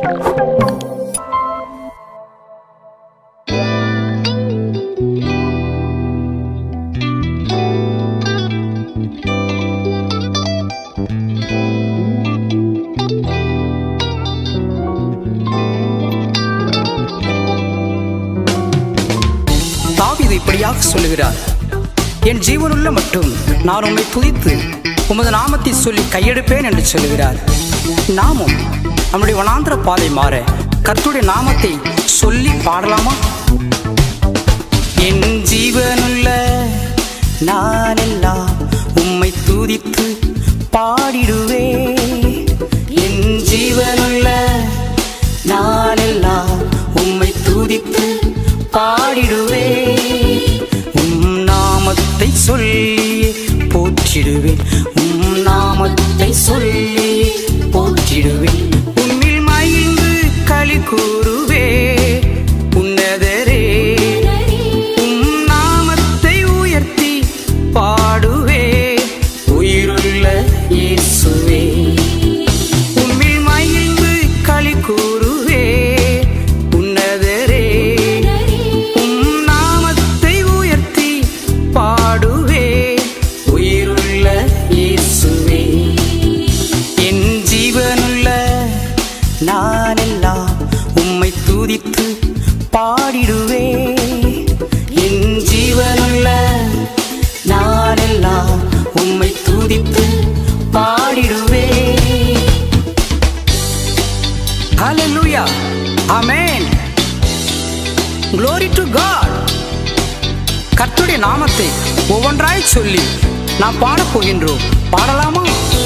தாவீது இப்படியாக சொல்லுகிறார் என் ஜீவனுள்ள மட்டும் நான் உம்மை துதித்து உமது நாமத்தை சொல்லி கையெடுப்பேன் என்று சொல்லுகிறார் நாமும் நம்முடைய வனாந்திர பாதை மாற கர்த்தருடைய நாமத்தை சொல்லி பாடலாமா என் ஜீவனுள்ள நானெல்லாம் உம்மை துதித்து பாடிடுவே என் ஜீவனுள்ள நானெல்லாம் உம்மை துதித்து பாடிடுவே உம் நாமத்தை சொல்லி போற்றிடுவேன் உம் நாமத்தை சொல்லி போற்றிடுவேன் உம்மில் மகிழ்ந்து களி கூறுவே உன்னதரே உம் நாமத்தை உயர்த்தி பாடுவே உயிருள்ள இயேசுவே உம்மில் மகிழ்ந்து களி கூறுவே உன்னதரே உம் நாமத்தை உயர்த்தி பாடுவே உயிருள்ள இயேசுவே என் ஜீவனுள்ள நானெல்லாம் உம்மை துதித்து பாடிடுவே என் ஜீவனுள்ள நானெல்லாம் உம்மை துதித்து பாடிடுவே ஹalleluya ஆமென் glory to god கர்த்தருடைய நாமத்தை ஒவ்வொன்றாய் சொல்லி நாம் பாடப் போகின்றோம் பாடலாமா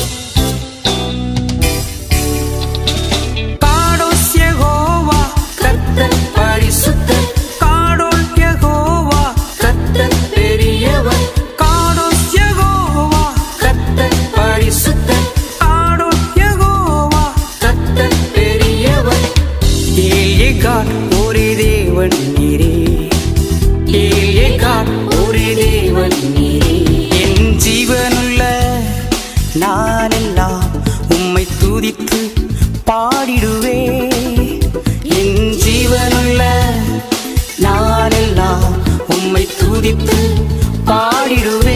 காடோஸ் யெகோவா கர்த்தர் பரிசுத்தர் காடோல் யெகோவா கர்த்தர் பெரியவர் காடோஸ் யெகோவா கர்த்தர் பரிசுத்தர் காடோல் யெகோவா கர்த்தர் பெரியவர் ஏலிகாட் ஒரு தேவன் நீரே ஏலிகாட் ஒரு தேவன் நீரே என் ஜீவனுள்ள நானெல்லாம் உம்மை துதித்து பாடிடுவே என் ஜீவனுள்ள நானெல்லாம் உம்மை துதித்து பாடிடுவே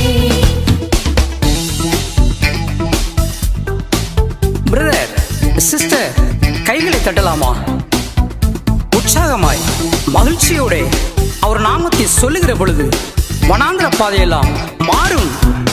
பிரதர் சிஸ்டர் கைகளை தட்டலாமா உற்சாகமாய் மகிழ்ச்சியோட அவர் நாமத்தை சொல்லுகிற பொழுது வனாந்திர பாதையெல்லாம் மாறும்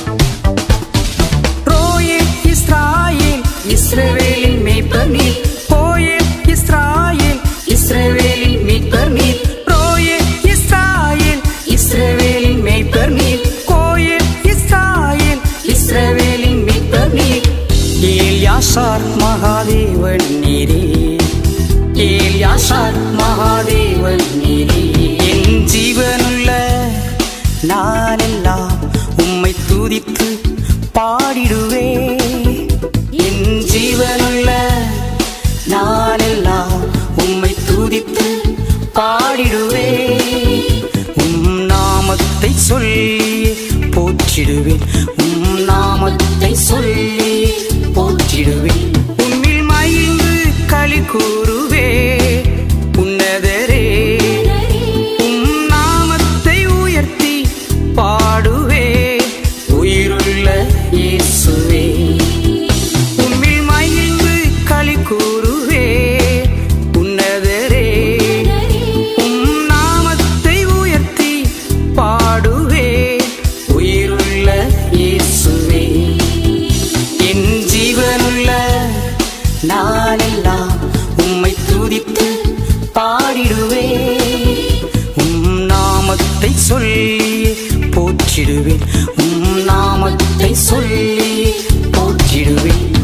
ரோயே இஸ்ராயேல் இஸ்ரவேலின் மேய்ப்பர் நீர் போயே இஸ்ராயேல் இஸ்ரவேலின் மீட்பர் நீர் ரோயே இஸ்ராயேல் இஸ்ரவேலின் மேய்ப்பர் நீர் கோயில் இஸ்ராயேல் இஸ்ரவேலின் மீட்பர் நீர் ஏல்யாசார் மகாதேவன் நீரே ஏல்யாசார் மகாதேவன் நீரே என் ஜீவனுள்ள நானெல்லாம் உம்மை துதித்து பாடிடுவே என் ஜீவனுள்ள நானெல்லாம் உம்மை துதித்து பாடிடுவே உம் நாமத்தை சொல்லி போற்றிடுவேன் உம் நாமத்தை சொல்லி போற்றிடுவேன் உம்மில் மகிழ்ந்து களி கூறுவே உன்னதரே உம் நாமத்தை உயர்த்தி பாடுவே உயிருள்ள இயேசுவே உம்மில் மகிழ்ந்து களி கூறுவே உன்னதரே உம் நாமத்தை உயர்த்தி பாடுவே உயிருள்ள இயேசுவே என் ஜீவனுள்ள நானெல்லாம் உம்மை துதித்து பாடிடுவே உம் நாமத்தை சொல்லி போற்றிடுவேன் உம் நாமத்தை சொல்லி போற்றிடுவேன்